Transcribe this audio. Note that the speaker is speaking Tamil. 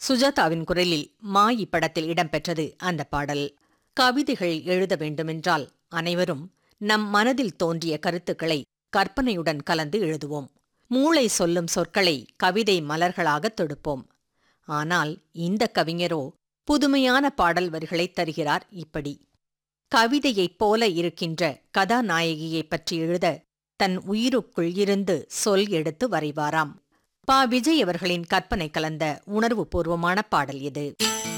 சுஜாதாவின் குரலில் மாயி படத்தில் இடம்பெற்றது அந்த பாடல் கவிதைகள் எழுத வேண்டுமென்றால் அனைவரும் நம் மனதில் தோன்றிய கருத்துக்களை கற்பனையுடன் கலந்து எழுதுவோம் மூளை சொல்லும் சொற்களை கவிதை மலர்களாக தொடுப்போம் ஆனால் இந்த கவிஞரோ புதுமையான பாடல் வரிகளைத் தருகிறார் இப்படி கவிதையைப் போல இருக்கின்ற கதாநாயகியைப் பற்றி எழுத தன் உயிருக்குள் இருந்து சொல் எடுத்து வரைவாராம் பா விஜய் அவர்களின் கற்பனை கலந்த உணர்வுபூர்வமான பாடல் இது